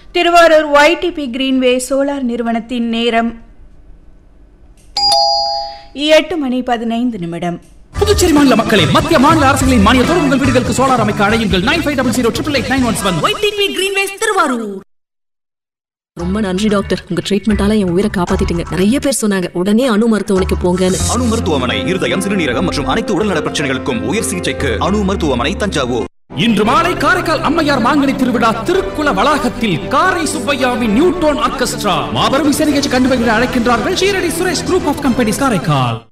Thiruvarur YDP Greenway solar நிறுவனத்தின் நேரம் எட்டு மணி பதினைந்து நிமிடம் புதுச்சேரி மாநில மக்களே மத்திய மாநில அரசுகளின் மானியத்தோடு உங்கள் வீடுகளுக்கு சோலார் அமைக்க அழையுங்கள் nine five double zero triple eight nine one seven YTB Greenways Thiruvarur ரொம்ப நன்றி டாக்டர் உங்க ட்ரீட்மெண்டால என் உயிரை காப்பாத்திட்டீங்க நிறைய பேர் சொன்னாங்க உடனே அணு மருத்துவமனைக்கு போங்கன்னு அணு மருத்துவமனை இருதயம் சிறுநீரகம் மற்றும் அனைத்து உடல்நல பிரச்சனைகளுக்கும் உயர் சிகிச்சைக்கு அணு மருத்துவமனை தஞ்சாவூர் இன்று மாலை காரைக்கால் அம்மையார் மாங்கனி திருவிழா திருக்குல வளாகத்தில் காரை சுப்பையாவின் நியூட்டோன் ஆர்கெஸ்ட்ரா மாபெரும் இசை நிகழ்ச்சி கண்டு வருகிற அழைக்கின்றார்கள் Shirdi Suresh group of companies Karaikal